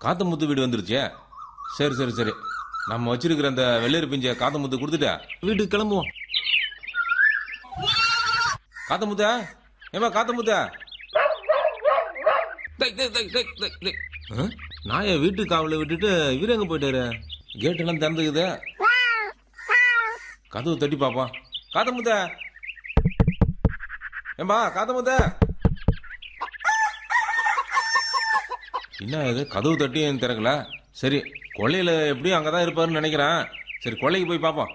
காத்தமுத்து வீடு வந்துருச்சே சரி சரி சரி நம்ம வச்சிருக்கிற அந்த வெள்ளரி பிஞ்ச காத்தமுத்து கொடுத்துட்டு வீட்டுக்கு கிளம்புவோம் காத்தமுத்தா ஏமா காத்தமுத்தா டேய், டேய், டேய், டேய், டேய், டேய். ஆ? நாயை வீட்டு காவல விட்டுட்டு இவரு எங்க போயிட்டாரு கேட் எல்லாம் திறந்துக்குது கதவு தட்டி பாப்போம் காத்தமுத்த ஏம்பா காத்தமுத்த என்ன இது கதவு தட்டி திறக்கல சரி கொள்ளையில எப்படியும் அங்கதான் இருப்பாருன்னு நினைக்கிறேன் சரி கொள்ளைக்கு போய் பாப்போம்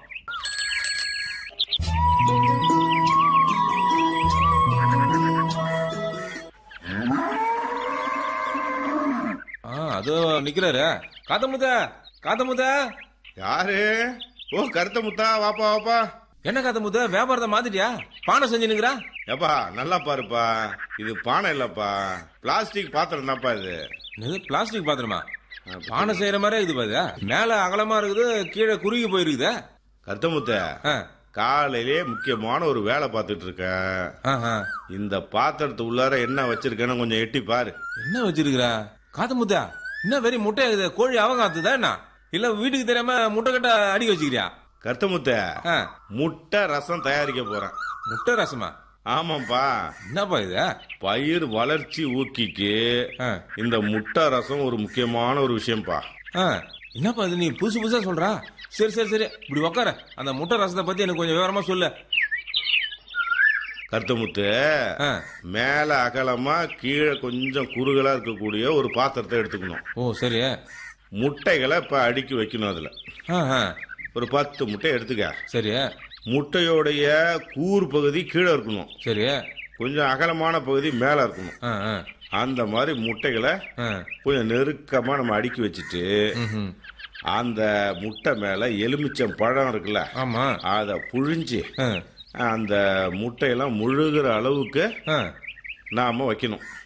ஆ அதோ நிக்கிறாரு காத்தமுத்த காத்தமுத்த யாரு ஓ கருத்த முத்தா வாப்பா வாப்பா என்ன காத்தமுத்த வியாபாரத்தை மாத்திட்டியா பானை செஞ்சு நிக்கிறா ஏப்பா நல்லா பாருப்பா இது பானை இல்லப்பா பிளாஸ்டிக் பாத்திரம் தான்ப்பா இது இது பிளாஸ்டிக் பாத்திரமா பானை செய்யற மாதிரி இது பாரு மேல அகலமா இருக்குது கீழே குறுகி போயிருக்குதே கருத்த முத்த ஆ, காலையிலே முக்கியமான ஒரு வேலை பார்த்துட்டு இருக்கேன் ஆ, ஆ. இந்த பாத்திரத்து உள்ளார என்ன வச்சிருக்கேன்னு கொஞ்சம் எட்டி பாரு என்ன வச்சிருக்கிறா காத்தமுத்தா என்ன வெறி முட்டை இது கோழி அவகாத்துதா என்ன இல்ல வீட்டுக்கு தெரியாம முட்டை கட்ட அடிக்க வச்சுக்கிறியா கருத்த முத்த ஆ, முட்டை ரசம் தயாரிக்க போறேன் முட்டை ரசமா ஆமாப்பா என்னப்பா இது பயிர் வளர்ச்சி ஊக்கிக்கு ஆ, இந்த முட்டை ரசம் ஒரு முக்கியமான ஒரு விஷயம்ப்பா ஆ, என்னப்பா இது நீ புதுசு புதுசா சொல்றா சரி சரி சரி இப்படி உக்கார அந்த முட்டை ரசத்தை பத்தி எனக்கு கொஞ்சம் விவரமா சொல்லு கருத்தமுத்து ஆ, மேல அகலமா கீழே கொஞ்சம் குறுகலா இருக்கக்கூடிய ஒரு பாத்திரத்தை எடுத்துக்கணும் ஓ சரி முட்டைகளை இப்ப அடுக்கி வைக்கணும் அதுல ஆ, ஆ, ஒரு பத்து முட்டை எடுத்துக்க சரி முட்டையோடைய கூர் பகுதி கீழே இருக்கணும் சரி கொஞ்சம் அகலமான பகுதி மேல இருக்கணும் ஆ, ஆ, அந்த மாதிரி முட்டைகளை ஆ, கொஞ்சம் நெருக்கமா நம்ம அடுக்கி வச்சுட்டு ம்ஹும். அந்த முட்டை மேல எலுமிச்சம் பழம் இருக்குல்ல ஆமா அதை புழிஞ்சு ஆ, அந்த முட்டையெல்லாம் முழுகிற அளவுக்கு ஆ. நாம வைக்கணும்